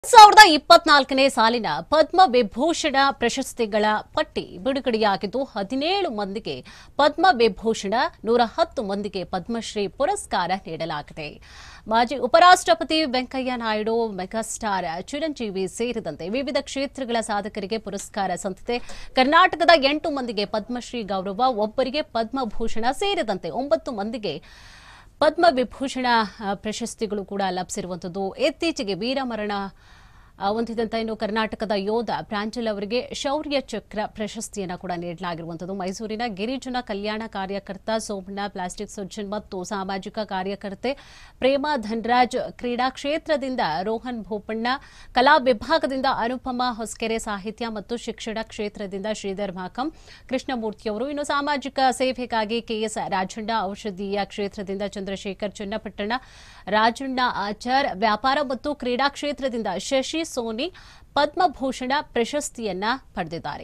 ಸಾವಿರದ ಇಪ್ಪತ್ನಾಲ್ಕನೇ ಸಾಲಿನ ಪದ್ಮ ವಿಭೂಷಣ ಪ್ರಶಸ್ತಿಗಳ ಪಟ್ಟಿ ಬಿಡುಗಡೆಯಾಗಿದ್ದು ಹದಿನೇಳು ಮಂದಿಗೆ ಪದ್ಮ ವಿಭೂಷಣ ನೂರ ಹತ್ತು ಮಂದಿಗೆ ಪದ್ಮಶ್ರೀ ಪುರಸ್ಕಾರ ನೀಡಲಾಗಿದೆ ಮಾಜಿ ಉಪರಾಷ್ಟ್ರಪತಿ ವೆಂಕಯ್ಯ ನಾಯ್ಡು ಮೆಗಾಸ್ಟಾರ್ ಚಿರಂಜೀವಿ ಸೇರಿದಂತೆ ವಿವಿಧ ಕ್ಷೇತ್ರಗಳ ಸಾಧಕರಿಗೆ ಪುರಸ್ಕಾರ ಸಂದಿದೆ ಕರ್ನಾಟಕದ ಎಂಟು ಮಂದಿಗೆ ಪದ್ಮಶ್ರೀ ಗೌರವ ಒಬ್ಬರಿಗೆ ಪದ್ಮಭೂಷಣ ಸೇರಿದಂತೆ ಒಂಬತ್ತು ಮಂದಿಗೆ ಪದ್ಮ ವಿಭೂಷಣ ಆ, ಪ್ರಶಸ್ತಿಗಳು ಕೂಡ ಲಭಿಸಿರುವಂಥದ್ದು ಇತ್ತೀಚೆಗೆ ವೀರಮರಣ ಆ, ಹೊಂದಿದಂತ ಇನ್ನು ಕರ್ನಾಟಕದ ಯೋಧ ಪ್ರಾಂಜಲ್ ಅವರಿಗೆ ಶೌರ್ಯ ಚಕ್ರ ಪ್ರಶಸ್ತಿಯನ್ನು ಕೂಡ ನೀಡಲಾಗಿರುವಂಥದ್ದು ಮೈಸೂರಿನ ಗಿರಿಜನ ಕಲ್ಯಾಣ ಕಾರ್ಯಕರ್ತ ಸೋಮಣ್ಣ ಪ್ಲಾಸ್ಟಿಕ್ ಸರ್ಜನ್ ಮತ್ತು ಸಾಮಾಜಿಕ ಕಾರ್ಯಕರ್ತೆ ಪ್ರೇಮಾ ಧನ್ರಾಜ್ ಕ್ರೀಡಾ ಕ್ಷೇತ್ರದಿಂದ ರೋಹನ್ ಭೋಪಣ್ಣ ಕಲಾ ವಿಭಾಗದಿಂದ ಅನುಪಮ ಹೊಸಕೆರೆ ಸಾಹಿತ್ಯ ಮತ್ತು ಶಿಕ್ಷಣ ಕ್ಷೇತ್ರದಿಂದ ಶ್ರೀಧರ್ ಮಾಕಂ ಕೃಷ್ಣಮೂರ್ತಿಯವರು ಇನ್ನು ಸಾಮಾಜಿಕ ಸೇವೆಗಾಗಿ ಕೆಎಸ್ ರಾಜಣ್ಣ ಔಷಧೀಯ ಕ್ಷೇತ್ರದಿಂದ ಚಂದ್ರಶೇಖರ್ ಚನ್ನಪಟ್ಟಣ ರಾಜಣ್ಣ ಆಚಾರ್ ವ್ಯಾಪಾರ ಮತ್ತು ಕ್ರೀಡಾ ಕ್ಷೇತ್ರದಿಂದ ಶಶಿ ಸೋನಿ ಪದ್ಮಭೂಷಣ ಪ್ರಶಸ್ತಿಯನ್ನ ಪಡೆದಿದ್ದಾರೆ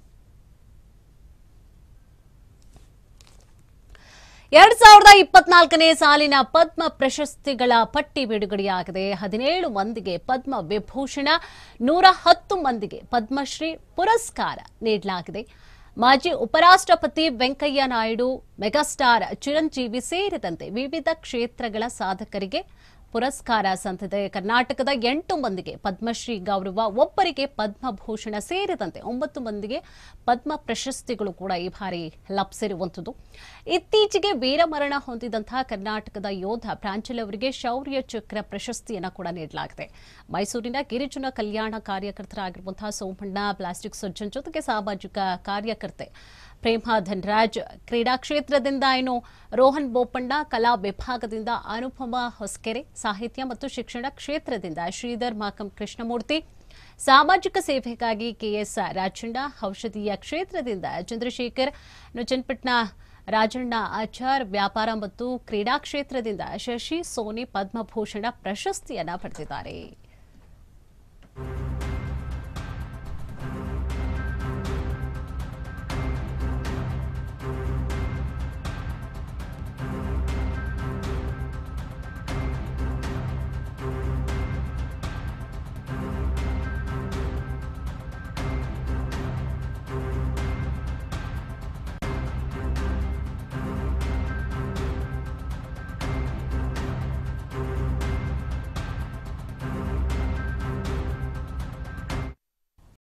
ಎರಡ್ ಸಾವಿರದ ಇಪ್ಪತ್ನಾಲ್ಕನೇ ಸಾಲಿನ ಪದ್ಮ ಪ್ರಶಸ್ತಿಗಳ ಪಟ್ಟಿ ಬಿಡುಗಡೆಯಾಗಿದೆ ಹದಿನೇಳು ಮಂದಿಗೆ ಪದ್ಮ ವಿಭೂಷಣ ನೂರ ಹತ್ತು ಮಂದಿಗೆ ಪದ್ಮಶ್ರೀ ಪುರಸ್ಕಾರ ನೀಡಲಾಗಿದೆ ಮಾಜಿ ಉಪರಾಷ್ಟ್ರಪತಿ ವೆಂಕಯ್ಯ ನಾಯ್ಡು ಮೆಗಾಸ್ಟಾರ್ ಚಿರಂಜೀವಿ ಸೇರಿದಂತೆ ವಿವಿಧ ಕ್ಷೇತ್ರಗಳ ಸಾಧಕರಿಗೆ ಪುರಸ್ಕಾರ ಸಂದಿದೆ ಕರ್ನಾಟಕದ ಎಂಟು ಮಂದಿಗೆ ಪದ್ಮಶ್ರೀ ಗೌರವ ಒಬ್ಬರಿಗೆ ಪದ್ಮಭೂಷಣ ಸೇರಿದಂತೆ ಒಂಬತ್ತು ಮಂದಿಗೆ ಪದ್ಮ ಪ್ರಶಸ್ತಿಗಳು ಕೂಡ ಈ ಬಾರಿ ಲಭಿಸಿರುವಂಥದ್ದು ಇತ್ತೀಚೆಗೆ ವೀರಮರಣ ಹೊಂದಿದಂತಹ ಕರ್ನಾಟಕದ ಯೋಧ ಪ್ರಾಂಚಲ್ ಅವರಿಗೆ ಶೌರ್ಯ ಚಕ್ರ ಪ್ರಶಸ್ತಿಯನ್ನು ಕೂಡ ನೀಡಲಾಗಿದೆ ಮೈಸೂರಿನ ಗಿರಿಜನ ಕಲ್ಯಾಣ ಕಾರ್ಯಕರ್ತರಾಗಿರುವಂತಹ ಸೋಮಣ್ಣ ಪ್ಲಾಸ್ಟಿಕ್ ಸರ್ಜನ್ ಜೊತೆಗೆ ಸಾಮಾಜಿಕ ಕಾರ್ಯಕರ್ತೆ ಪ್ರೇಮಾ ಧನ್ರಾಜ್ ಕ್ರೀಡಾ ಕ್ಷೇತ್ರದಿಂದ ಏನು ರೋಹನ್ ಬೋಪಣ್ಣ ಕಲಾ ವಿಭಾಗದಿಂದ ಅನುಪಮ ಹೊಸಕೆರೆ ಸಾಹಿತ್ಯ ಮತ್ತು ಶಿಕ್ಷಣ ಕ್ಷೇತ್ರದಿಂದ ಶ್ರೀಧರ್ ಮಾಕಂ ಕೃಷ್ಣಮೂರ್ತಿ ಸಾಮಾಜಿಕ ಸೇವೆಗಾಗಿ ಕೆಎಸ್ ರಾಜಣ್ಣ ಔಷಧೀಯ ಕ್ಷೇತ್ರದಿಂದ ಚಂದ್ರಶೇಖರ್ ಇನ್ನು ಚನ್ನಪಟ್ಟಣ ರಾಜಣ್ಣ ಆಚಾರ್ ವ್ಯಾಪಾರ ಮತ್ತು ಕ್ರೀಡಾ ಕ್ಷೇತ್ರದಿಂದ ಶಶಿ ಸೋನಿ ಪದ್ಮಭೂಷಣ ಪ್ರಶಸ್ತಿಯನ್ನ ಪಡೆದಿದ್ದಾರೆ